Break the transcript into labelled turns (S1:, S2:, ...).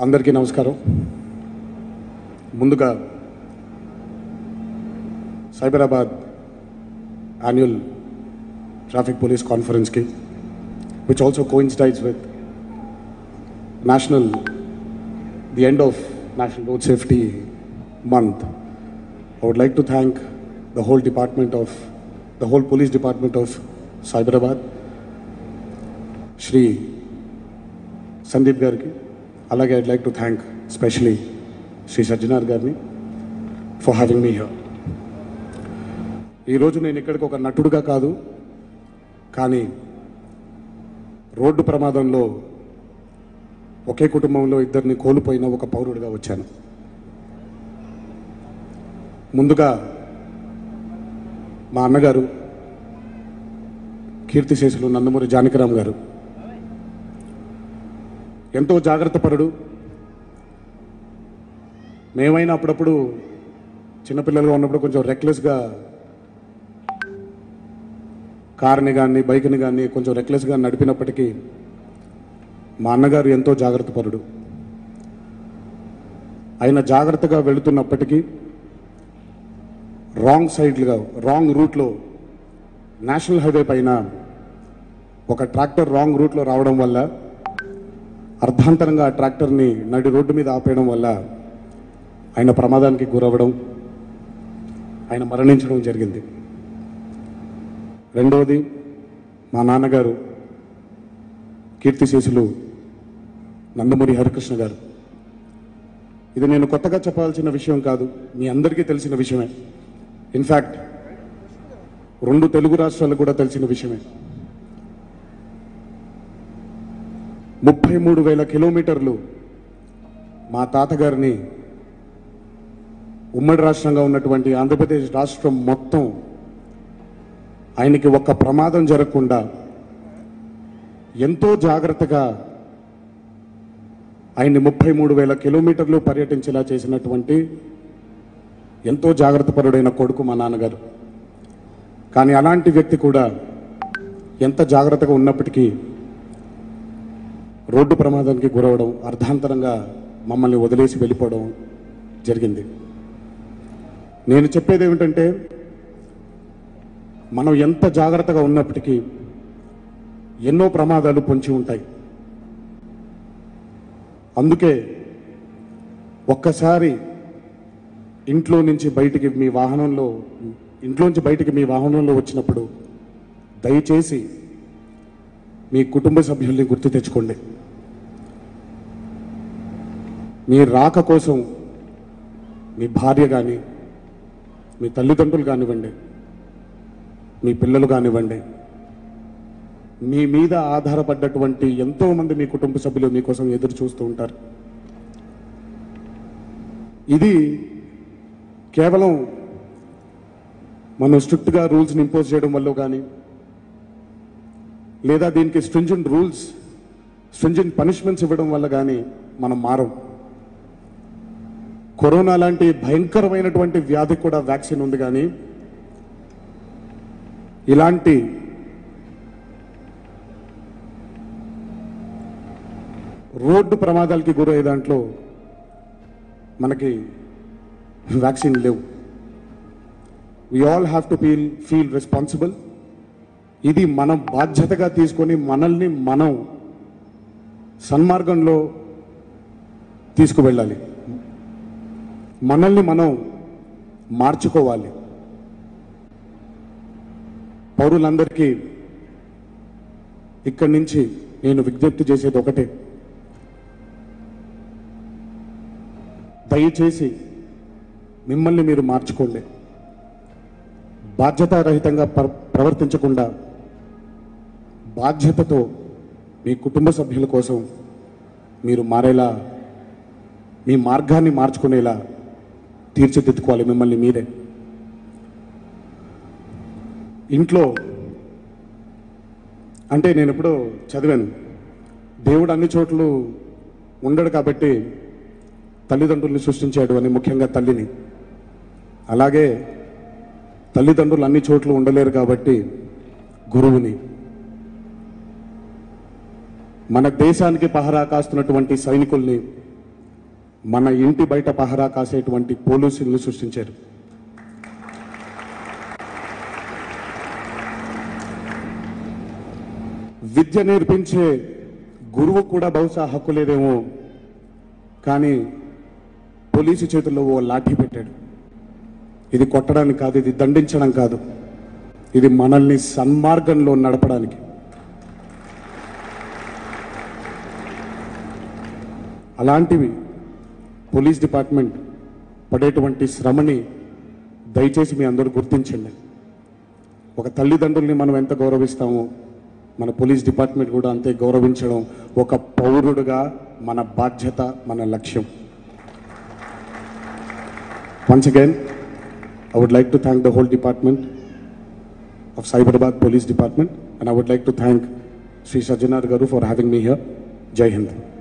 S1: అందరికీ నమస్కారం ముందుగా సైబరాబాద్ యాన్యువల్ ట్రాఫిక్ పోలీస్ కాన్ఫరెన్స్కి which also coincides with national the end of national road safety month I would like to thank the whole department of, the whole police department of Cyberabad, Shri Sandeep గారికి అలాగే I'd like to thank specially Shri Sajjanar గారిని for having me here ఈరోజు నేను ఇక్కడికి ఒక నటుడుగా కాదు కానీ రోడ్డు ప్రమాదంలో ఒకే కుటుంబంలో ఇద్దరిని కోల్పోయిన ఒక పౌరుడిగా వచ్చాను ముందుగా మా అన్నగారు కీర్తిశేషులు నందమూరి జానకిరామ్ గారు ఎంతో జాగ్రత్త పరుడు మేమైనా అప్పుడప్పుడు చిన్నపిల్లలుగా ఉన్నప్పుడు కొంచెం రెక్లెస్గా కార్ని కానీ బైక్ని కానీ కొంచెం రెక్లెస్గా నడిపినప్పటికీ మా అన్నగారు ఎంతో జాగ్రత్త పరుడు ఆయన జాగ్రత్తగా వెళుతున్నప్పటికీ రాంగ్ సైడ్లుగా రాంగ్ రూట్లో నేషనల్ హైవే పైన ఒక ట్రాక్టర్ రాంగ్ రూట్లో రావడం వల్ల అర్ధాంతరంగా ఆ ట్రాక్టర్ని నడి రోడ్డు మీద ఆపేయడం వల్ల ఆయన ప్రమాదానికి గురవ్వడం ఆయన మరణించడం జరిగింది రెండవది మా నాన్నగారు కీర్తిశేషులు నందమూరి హరికృష్ణ గారు ఇది నేను కొత్తగా చెప్పాల్సిన విషయం కాదు మీ అందరికీ తెలిసిన విషయమే ఇన్ఫ్యాక్ట్ రెండు తెలుగు రాష్ట్రాలకు కూడా తెలిసిన విషయమే ముప్పై మూడు వేల కిలోమీటర్లు మా తాతగారిని ఉమ్మడి రాష్ట్రంగా ఉన్నటువంటి ఆంధ్రప్రదేశ్ రాష్ట్రం మొత్తం ఆయనకి ఒక్క ప్రమాదం జరగకుండా ఎంతో జాగ్రత్తగా ఆయన్ని ముప్పై మూడు వేల కిలోమీటర్లు పర్యటించేలా చేసినటువంటి ఎంతో జాగ్రత్తపరుడైన కొడుకు మా నాన్నగారు కానీ అలాంటి వ్యక్తి కూడా ఎంత జాగ్రత్తగా ఉన్నప్పటికీ రోడ్డు ప్రమాదానికి గురవడం అర్ధాంతరంగా మమ్మల్ని వదిలేసి వెళ్ళిపోవడం జరిగింది నేను చెప్పేది ఏమిటంటే మనం ఎంత జాగ్రత్తగా ఉన్నప్పటికీ ఎన్నో ప్రమాదాలు పొంచి ఉంటాయి అందుకే ఒక్కసారి ఇంట్లో నుంచి బయటికి మీ వాహనంలో ఇంట్లోంచి బయటికి మీ వాహనంలో వచ్చినప్పుడు దయచేసి మీ కుటుంబ సభ్యుల్ని గుర్తు తెచ్చుకోండి మీ రాక కోసం మీ భార్య కానీ మీ తల్లిదండ్రులు కానివ్వండి మీ పిల్లలు కానివ్వండి మీ మీద ఆధారపడ్డటువంటి ఎంతో మంది మీ కుటుంబ సభ్యులు మీకోసం ఎదురు చూస్తూ ఉంటారు ఇది కేవలం మనం స్ట్రిక్ట్గా రూల్స్ని ఇంపోజ్ చేయడం వల్ల కానీ లేదా దీనికి స్ట్రింజెంట్ రూల్స్ స్ట్రింజెంట్ పనిష్మెంట్స్ ఇవ్వడం వల్ల కానీ మనం మారం కరోనా లాంటి భయంకరమైనటువంటి వ్యాధికి కూడా వ్యాక్సిన్ ఉంది కానీ ఇలాంటి రోడ్డు ప్రమాదాలకి గురయ్యే దాంట్లో మనకి వ్యాక్సిన్ లేవు we all have to feel feel responsible ఇది మనం బాధ్యతగా తీసుకొని మనల్ని మనం సన్మార్గంలో తీసుకువెళ్ళాలి మనల్ని మనం మార్చుకోవాలి పౌరులందరికీ ఇక్కడి నుంచి నేను విజ్ఞప్తి చేసేది ఒకటే దయచేసి మిమ్మల్ని మీరు మార్చుకోండి బాధ్యతారహితంగా ప్ర- ప్రవర్తించకుండా బాధ్యతతో మీ కుటుంబ సభ్యుల కోసం మీరు మారేలా మీ మార్గాన్ని మార్చుకునేలా తీర్చిదిద్దుకోవాలి మిమ్మల్ని మీరే ఇంట్లో అంటే నేను ఎప్పుడో చదివాను దేవుడు అన్ని చోట్ల ఉండడు కాబట్టి తల్లిదండ్రుల్ని సృష్టించాడు అని ముఖ్యంగా తల్లిని అలాగే తల్లిదండ్రులు అన్ని చోట్ల ఉండలేరు కాబట్టి గురువుని మన దేశానికి పహరా కాస్తున్నటువంటి సైనికుల్ని మన ఇంటి బయట పహరా కాసేటువంటి పోలీసుల్ని సృష్టించారు విద్య నేర్పించే గురువు కూడా బహుశా హక్కు లేదేమో కానీ పోలీసు చేతుల్లో ఓ లాఠీ పెట్టాడు ఇది కొట్టడానికి కాదు ఇది దండించడం కాదు ఇది మనల్ని సన్మార్గంలో నడపడానికి అలాంటివి పోలీస్ డిపార్ట్మెంట్ పడేటువంటి శ్రమని దయచేసి మీ అందరూ గుర్తించండి ఒక తల్లిదండ్రుల్ని మనం ఎంత గౌరవిస్తామో మన పోలీస్ డిపార్ట్మెంట్ కూడా అంతే గౌరవించడం ఒక పౌరుడుగా మన బాధ్యత మన లక్ష్యం once again I would like to thank the whole department of Cyberabad Police Department and I would like to thank Sri Sajjanar Garu for having me here. Jai Hind.